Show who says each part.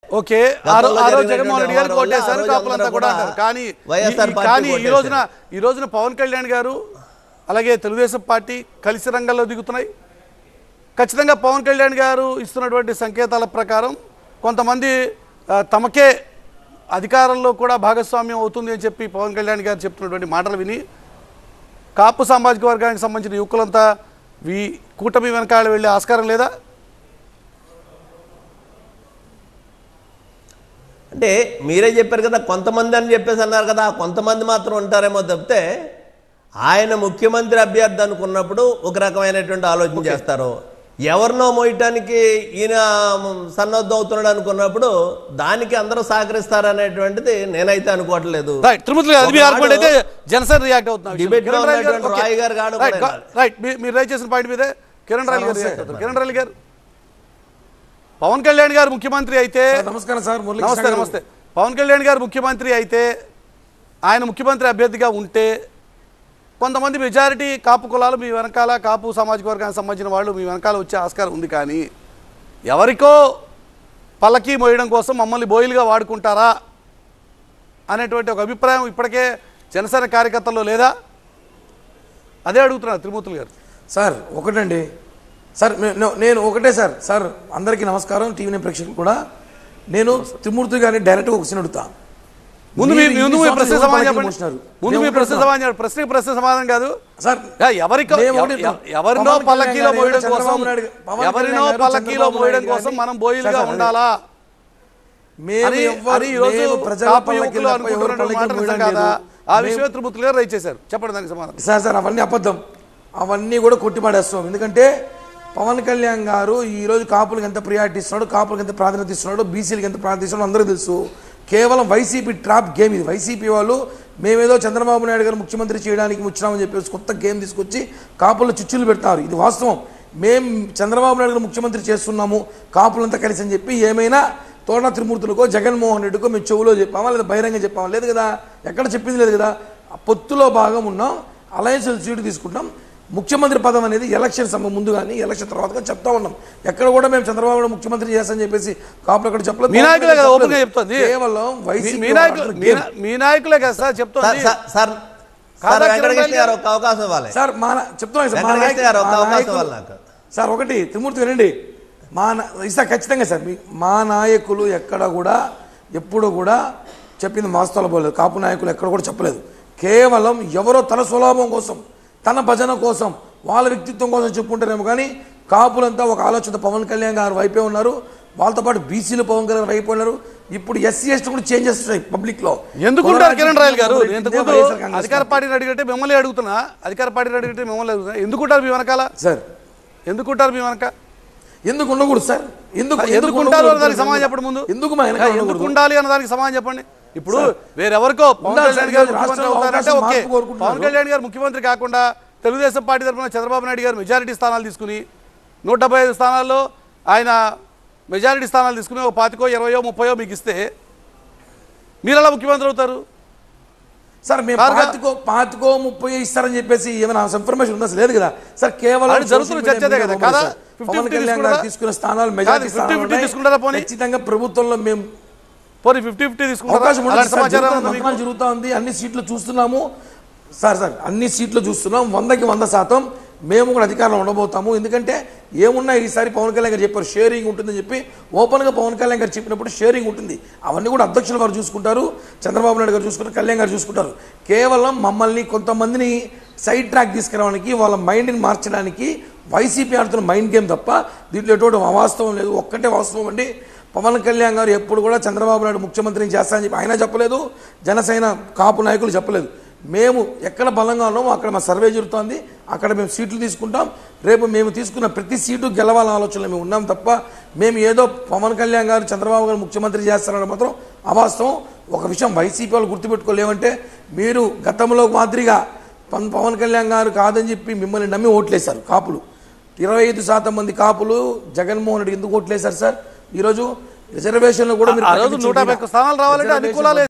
Speaker 1: Okay ఆ రో-
Speaker 2: గతంలో
Speaker 1: ఆ రోజు
Speaker 2: జరిగినటువంటి
Speaker 1: జగన్మోహన్ రెడ్డి గారు
Speaker 2: వ్యవహారం వల్ల
Speaker 1: కోటేశారు
Speaker 2: ఆ రోజు
Speaker 1: కాపులంతా
Speaker 2: అందరూ
Speaker 1: కూడా
Speaker 2: కూడా
Speaker 1: అంటారు కానీ ఈ-
Speaker 2: వైఎస్ఆర్
Speaker 1: ఈ-
Speaker 2: పార్టీ
Speaker 1: కానీ ఈ
Speaker 2: కోటేశారు.
Speaker 1: రోజున ఈ రోజున పవన్ కళ్యాణ్ గారు అలాగే తెలుగుదేశం పార్టీ కలిసి రంగంలో దిగుతున్నాయి ఖచ్చితంగా పవన్ కళ్యాణ్ గారు ఇస్తున్నటువంటి సంకేతాల ప్రకారం కొంతమంది ఆ, తమకే అధికారంలో కూడా భాగస్వామ్యం అవుతుంది అని చెప్పి పవన్ కళ్యాణ్ గారు చెప్తున్నటువంటి మాటలు విని కాపు సామాజిక వర్గానికి సంబంధించిన యువకులంతా ఈ కూటమి వెనకాల వెళ్ళే ఆస్కారం లేదా
Speaker 2: అంటే మీరే చెప్పారు కదా కొంతమంది అని చెప్పేసి అన్నారు కదా ఆ కొంతమంది మాత్రం ఉంటారేమో తప్పితే ఆయన ముఖ్యమంత్రి అభ్యర్థి అనుకున్నప్పుడు ఒక రకమైనటువంటి ఆలోచన చేస్తారు ఎవరినో మోయటానికి ఈయన సన్నద్ధం అవుతున్నాడు అనుకున్నప్పుడు దానికి అందరూ సహకరిస్తారనేటువంటిది నేనైతే అనుకోవట్లేదు
Speaker 1: రైట్ తిరుమల గారు అది మీ
Speaker 2: ఒకనాడు
Speaker 1: ఆర్గ్యుమెంట్ అయితే జనసేన రియాక్ట్ అవుతున్నారు
Speaker 2: Debate లో
Speaker 1: కిరణ్ రాయల్ గారు,
Speaker 2: ఉన్నటువంటి
Speaker 1: ఓకే.
Speaker 2: రాయ్ గారు కాడు
Speaker 1: రైట్,
Speaker 2: కూడా
Speaker 1: గా- రైట్ మీ- మీరు రైట్ చేసిన పాయింట్ మీదే కిరణ్ రాయల్ గారు
Speaker 3: నమస్తే.
Speaker 1: react అవుతారు. కిరణ్ రాయల్ గారు పవన్ కళ్యాణ్ గారు ముఖ్యమంత్రి అయితే
Speaker 3: సార్, నమస్కారం సార్ మురళీ
Speaker 1: నమస్తే
Speaker 3: కృష్ణ గారు.
Speaker 1: నమస్తే పవన్ కళ్యాణ్ గారు ముఖ్యమంత్రి అయితే ఆయన ముఖ్యమంత్రి అభ్యర్థిగా ఉంటే కొంతమంది మెజారిటీ కాపు కులాలు మీ వెనకాల కాపు సామాజిక వర్గానికి సంబంధించిన వాళ్ళు మీ వెనకాల వచ్చే ఆస్కారం ఉంది కానీ ఎవరికో పల్లకి మోయడం కోసం మమ్మల్ని బోయిలుగా వాడుకుంటారా అనేటువంటి ఒక అభిప్రాయం ఇప్పటికే జనసేన కార్యకర్తల్లో లేదా అదే అడుగుతున్నారు త్రిమూర్తులు గారు
Speaker 3: సార్ ఒకటండి సార్ నే- నే- నేను ఒకటే సార్ సార్ అందరికీ నమస్కారం టీవీ నైన్ ప్రేక్షకులు కూడా నేను త్రిమూర్తి గారిని డైరెక్ట్గా ఒక క్వశ్చన్ అడుగుతా
Speaker 1: ముందు మీ
Speaker 3: మీరు
Speaker 1: ముందు
Speaker 3: ఇన్ని
Speaker 1: మీ ప్రశ్న
Speaker 3: సంవత్సరాలు
Speaker 1: సమాధానం
Speaker 3: ఎవరు
Speaker 1: చెప్పండి
Speaker 3: మోసినారు?
Speaker 1: ముందు
Speaker 3: నేను
Speaker 1: మీ ప్రశ్న
Speaker 3: ఒకటే
Speaker 1: సమాధానం ప్రశ్నకి ప్రశ్న సమాధానం కాదు
Speaker 3: సార్
Speaker 1: యా, ఎవరికో
Speaker 3: మేము ఒకటి
Speaker 1: ఎవ- ఎవ- ఎవరినో
Speaker 3: పవన్ కళ్యాణ్
Speaker 1: పల్లకీలో
Speaker 3: గారు
Speaker 1: మోయడం
Speaker 3: చంద్రబాబు
Speaker 1: కోసం
Speaker 3: నాయుడు గారు- పవన్
Speaker 1: ఎవరినో
Speaker 3: కళ్యాణ్ గారు
Speaker 1: పల్లకీలో
Speaker 3: చంద్రబాబు
Speaker 1: మోయడం
Speaker 3: నాయుడు
Speaker 1: కోసం
Speaker 3: గారిని-
Speaker 1: మనం బోయిలుగా
Speaker 3: సార్, సార్,
Speaker 1: ఉండాలా
Speaker 3: మేము
Speaker 1: అని
Speaker 3: ఎవ్వరు-
Speaker 1: అని ఈ రోజు
Speaker 3: మేము ప్రజల
Speaker 1: కాపు
Speaker 3: పల్లకీలో
Speaker 1: యువకులు
Speaker 3: తప్ప ఎవరి
Speaker 1: అనుకుంటున్న
Speaker 3: పల్లకీలో
Speaker 1: మాట నిజం
Speaker 3: మోయడం
Speaker 1: కాదా
Speaker 3: లేదు.
Speaker 1: ఆ
Speaker 3: మేము-
Speaker 1: విషయం త్రిమూర్తులు గారు రైట్ చేశారు చెప్పండి దానికి సమాధానం
Speaker 3: సార్ సార్ అవన్నీ అబద్ధం అవన్నీ కూడా కొట్టిపడేస్తాం ఎందుకంటే పవన్ కళ్యాణ్ గారు ఈ రోజు కాపులకు ఎంత ప్రియారిటీ ఇస్తున్నాడు కాపులకు ఎంత ప్రాధాన్యత ఇస్తున్నాడు బీసీలకు ఎంత ప్రాధాన్యత ఇస్తున్నాడు అందరూ తెలుసు కేవలం వైసీపీ ట్రాప్ గేమ్ ఇది వైసీపీ వాళ్ళు మేమేదో చంద్రబాబు నాయుడు గారు ముఖ్యమంత్రి చేయడానికి వచ్చినామని చెప్పేసి కొత్త గేమ్ తీసుకొచ్చి కాపుల్లో చిచ్చులు పెడతారు ఇది వాస్తవం మేము చంద్రబాబు నాయుడు గారు ముఖ్యమంత్రి చేస్తున్నాము కాపులంతా కలిసి అని చెప్పి ఏమైనా తోట త్రిమూర్తులకో జగన్మోహన్ రెడ్డికో మేము చెవులో చెప్పామా లేదా బహిరంగ చెప్పామా లేదు కదా ఎక్కడ చెప్పింది లేదు కదా ఆ పొత్తులో భాగం ఉన్నాం అలయన్స్ సీటు తీసుకుంటాం ముఖ్యమంత్రి పదం అనేది ఎలక్షన్ సమయం ముందు కానీ ఎలక్షన్ తర్వాత కానీ చెప్తా ఉన్నాం ఎక్కడ కూడా మేము చంద్రబాబు నాయుడు ముఖ్యమంత్రి చేస్తామని చెప్పేసి కాపులు ఎక్కడ చెప్పలేదు
Speaker 1: మీ నాయకులే కదా
Speaker 3: చెప్పలేదు.
Speaker 1: ఓపెన్ గా చెప్తుంది
Speaker 3: కేవలం
Speaker 1: మీ-
Speaker 3: వైసీపీ
Speaker 1: మీ నాయకులు
Speaker 3: వాళ్ళు
Speaker 1: మీ నా- మీ నాయకులే కదా సార్
Speaker 2: సార్
Speaker 1: చెప్తుంది
Speaker 2: సార్ సార్
Speaker 1: కాదా
Speaker 2: సార్
Speaker 1: కిరణ్
Speaker 2: వెంకటకృష్ణ గారు
Speaker 1: గారు?
Speaker 2: ఒక అవకాశం ఇవ్వాలి
Speaker 3: సార్ మా నా- చెప్తున్నాను సార్ మా
Speaker 2: వెంకటకృష్ణ
Speaker 3: నాయకులు-
Speaker 2: గారు ఒక
Speaker 3: మా
Speaker 2: అవకాశం
Speaker 3: నాయకులు-
Speaker 2: ఇవ్వాలి నాకు.
Speaker 3: సార్ ఒకటి త్రిమూర్తి వినండి మా నా- ఇస్తా ఖచ్చితంగా సార్ మీ మా నాయకులు ఎక్కడ కూడా ఎప్పుడు కూడా చెప్పింది వాస్తవాలు పోలేదు కాపు నాయకులు ఎక్కడ కూడా చెప్పలేదు కేవలం ఎవరో తన స్వలాభం కోసం తన భజన కోసం వాళ్ళ వ్యక్తిత్వం కోసం చెప్పుకుంటారేమో కానీ కాపులంతా ఒక ఆలోచన పవన్ కళ్యాణ్ గారు వైపే ఉన్నారు వాళ్ళతో పాటు బీసీలు పవన్ కళ్యాణ్ గారు వైపు ఉన్నారు ఇప్పుడు ఎస్సీ ఎస్టీ కూడా చేంజెస్ వస్తాయి పబ్లిక్ లో
Speaker 1: ఎందుకుంటారు కిరణ్ రాయల్ గారు
Speaker 3: మొదలెట్టిందే
Speaker 1: ఇంతకుముందు
Speaker 3: వైఎస్ఆర్ కాంగ్రెస్
Speaker 1: అధికార
Speaker 3: పార్టీ.
Speaker 1: పార్టీని అడిగితే మిమ్మల్ని అడుగుతున్నా అధికార పార్టీని అడిగితే మిమ్మల్ని అడుగుతున్నా ఎందుకుంటారు మీ వెనకాల
Speaker 3: సార్
Speaker 1: ఎందుకుంటారు మీ వెనక
Speaker 3: ఎందుకు ఉండకూడదు సార్ ఎందుకు
Speaker 1: ఎందుకు ఉంటారు అన్న దానికి సమాధానం చెప్పండి ముందు
Speaker 3: ఎందుకు మా వెనక
Speaker 1: ఎందుకు
Speaker 3: ఉండకూడదు?
Speaker 1: ఉండాలి అన్న దానికి సమాధానం చెప్పండి ఇప్పుడు వేరెవరికో పవన్
Speaker 3: ఉండాలి
Speaker 1: కళ్యాణ్
Speaker 3: సార్,
Speaker 1: గారు
Speaker 3: ఈ
Speaker 1: ముఖ్యమంత్రి
Speaker 3: రాష్ట్రంలో
Speaker 1: అవుతారంటే
Speaker 3: అవకాశం
Speaker 1: ఓకే
Speaker 3: మార్పు కోరుకుంటున్నారు.
Speaker 1: పవన్ కళ్యాణ్ గారు ముఖ్యమంత్రి కాకుండా తెలుగుదేశం పార్టీ తరఫున చంద్రబాబు నాయుడు గారు మెజారిటీ స్థానాలు తీసుకుని నూట డెబ్బై ఐదు స్థానాల్లో ఆయన మెజారిటీ స్థానాలు తీసుకుని ఒక పాతికో ఇరవయో ముప్పయో మీకు ఇస్తే మీరు ఎలా ముఖ్యమంత్రి అవుతారు
Speaker 3: సార్ మేము
Speaker 1: కాదుగా.
Speaker 3: పాతికో పాతికో ముప్పై ఇస్తారని చెప్పేసి ఏమైనా ఇన్ఫర్మేషన్ ఉందా అసలు లేదు కదా సార్ కేవలం
Speaker 1: అది జరుగుతున్న
Speaker 3: social media
Speaker 1: చర్చదే కదా.
Speaker 3: మీద
Speaker 1: కాదా?
Speaker 3: సార్.
Speaker 1: 50-50
Speaker 3: పవన్ కళ్యాణ్ గారు
Speaker 1: తీసుకున్నారా?
Speaker 3: తీసుకున్న స్థానాలు
Speaker 1: కాదు,
Speaker 3: మెజారిటీ
Speaker 1: 50-50 తీసుకున్నారా పోనీ?
Speaker 3: ఖచ్చితంగా ప్రభుత్వంలో మేము
Speaker 1: పోనీ ఫిఫ్టీ ఫిఫ్టీ తీసుకుంటారా
Speaker 3: అవకాశం ఉంటుంది
Speaker 1: అలాంటి
Speaker 3: సార్.
Speaker 1: సమాచారం
Speaker 3: జరుగుతున్న
Speaker 1: ఉందా మీకు?
Speaker 3: మంత్రాలు జరుగుతా ఉంది అన్ని సీట్లు చూస్తున్నాము సార్ సార్ అన్ని సీట్లు చూస్తున్నాం వందకి వంద శాతం మేము కూడా అధికారంలో ఉండబోతాము ఎందుకంటే ఏమున్నా ఈసారి పవన్ కళ్యాణ్ గారు చెప్పారు షేరింగ్ ఉంటుందని చెప్పి ఓపెన్గా పవన్ కళ్యాణ్ గారు చెప్పినప్పుడు షేరింగ్ ఉంటుంది అవన్నీ కూడా అధ్యక్షుల వారు చూసుకుంటారు చంద్రబాబు నాయుడు గారు చూసుకుంటారు కళ్యాణ్ గారు చూసుకుంటారు కేవలం మమ్మల్ని కొంతమందిని సైడ్ ట్రాక్ తీసుకురావడానికి వాళ్ళ మైండ్ని మార్చడానికి వైసీపీ ఆడుతున్న మైండ్ గేమ్ తప్ప దీంట్లో ఎటువంటి అవాస్తవం లేదు ఒక్కటే వాస్తవం అండి పవన్ కళ్యాణ్ గారు ఎప్పుడు కూడా చంద్రబాబు నాయుడు ముఖ్యమంత్రిని చేస్తానని చెప్పి ఆయన చెప్పలేదు జనసేన కాపు నాయకులు చెప్పలేదు మేము ఎక్కడ బలంగా ఉన్నామో అక్కడ మా సర్వే జరుగుతోంది అక్కడ మేము సీట్లు తీసుకుంటాం రేపు మేము తీసుకున్న ప్రతి సీటు గెలవాలన్న ఆలోచనలో మేము ఉన్నాం తప్ప మేము ఏదో పవన్ కళ్యాణ్ గారు చంద్రబాబు గారు ముఖ్యమంత్రి చేస్తారని మాత్రం అవాస్తవం ఒక విషయం వైసీపీ వాళ్ళు గుర్తుపెట్టుకోలేమంటే మీరు గతంలో మాదిరిగా పవన్ పవన్ కళ్యాణ్ గారు కాదని చెప్పి మిమ్మల్ని నమ్మి ఓట్లేశారు కాపులు ఇరవై ఐదు శాతం మంది కాపులు జగన్మోహన్ రెడ్డి ఎందుకు ఓట్లేశారు సార్ ఈరోజు రిజర్వేషన్లు కూడా మీరు
Speaker 1: ఆ రోజు
Speaker 3: ప్రకటించిన
Speaker 1: నూట యాభై ఒక్క స్థానాలు రావాలంటే అన్ని
Speaker 3: రిజర్వేషన్
Speaker 1: కులాలే